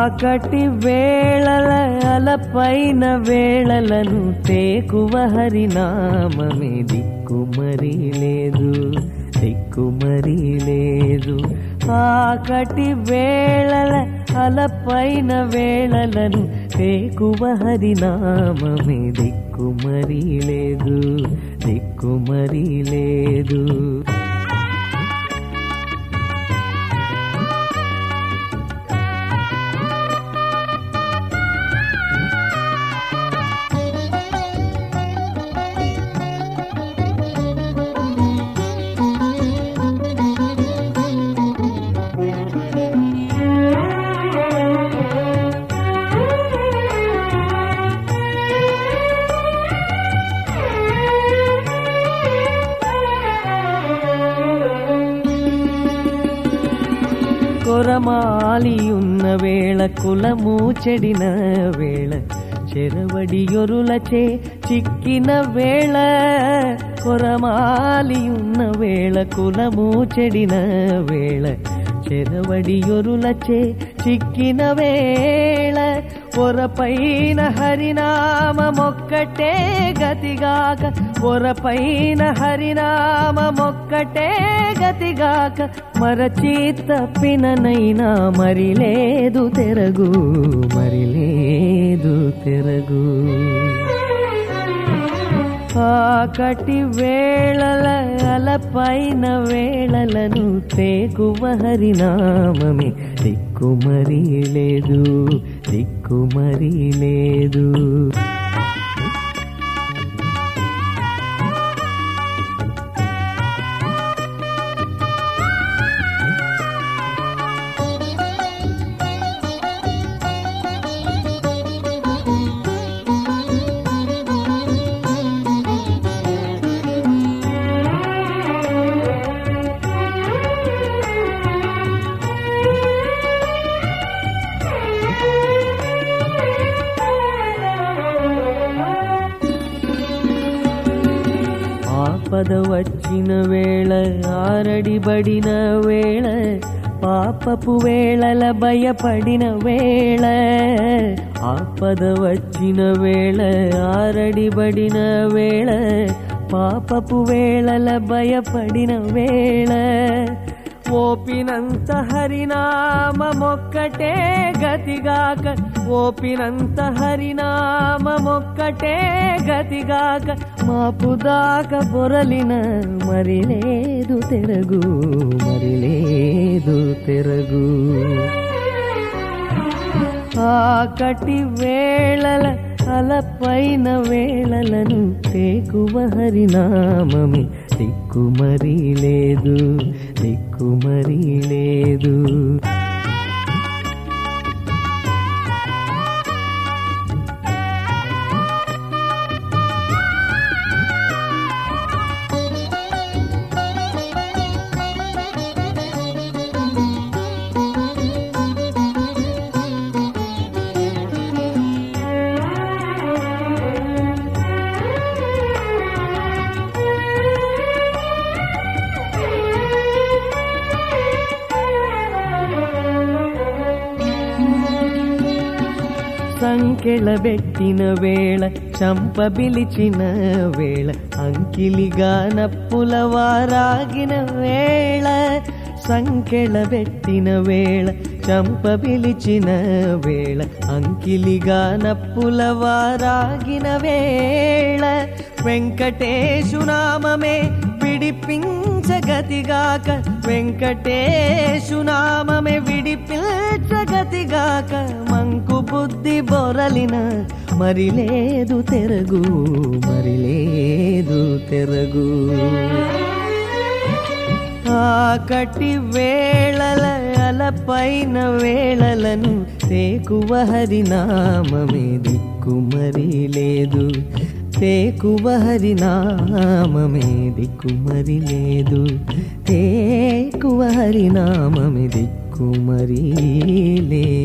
ఆకటి వేళల అలపైన వేళలను తేకువ హరినామమే దిక్కుమరి లేదు దిక్కుమరి లేదు ఆకటి వేళల అలపైన వేళలను తేకువ హరినామమే దిక్కుమరి లేదు దిక్కుమరి లేదు కొరమాలియున్న వేళ కులము చెడిన వేళ చెరవడియొరులచే చిక్కిన వేళ కొరమాలియున్న వేళ కులము చెడిన వేళ చెరవడియొరులచే చిక్కిన వేళ పొరపైన హరినామమొక్కటే గతిగాక పొరపైన హరినామమొక్కటే గతిగాక మరచి తప్పిననైనా మరి లేదు తెరగు మరి లేదు తెరగు ఆకటి వేళల అలపైన వేళలను తేకువ హరినామమే దిక్కుమరి లేదు దిక్కుమరి లేదు ఆపద వచ్చిన వేళ ఆరడిబడిన వేళ పాపపు వేళల భయపడిన వేళ ఆపద వచ్చిన వేళ ఆరడిబడిన వేళ పాపపు వేళల భయపడిన వేళ ఓపినంత హరినామమొక్కటే గతిగాక ఓపినంత హరినామమొక్కటే గతిగాక మాపుదాక పొరలిన మరి లేదు తెరగు మరి లేదు తెరగు ఆకటి వేళల అలపైన వేళలను తేకువ హరినామమే దిక్కుమరి లేదు దిక్కుమరి లేదు సంకెళబెట్టిన వేళ చంప పిలిచిన వేళ అంకిలిగా నప్పుల వారాగిన వేళ సంకెళబెట్టిన వేళ చంప పిలిచిన వేళ అంకిలిగా నప్పుల వారాగిన వేళ వెంకటేశునామమే విడిపించగతిగాక వెంకటేశునామమే విడిపించగతిగాక మంకు బుద్ధి బొరలిన మరి లేదు తెరగు మరి లేదు తెరగు ఆకటి వేళల అలపైన వేళలను తేకువ హరినామమే దిక్కుమరి లేదు తేకువ హరినామమే దిక్కుమరి లేదు తేకువ హరినామమే దిక్కుమరి లేదు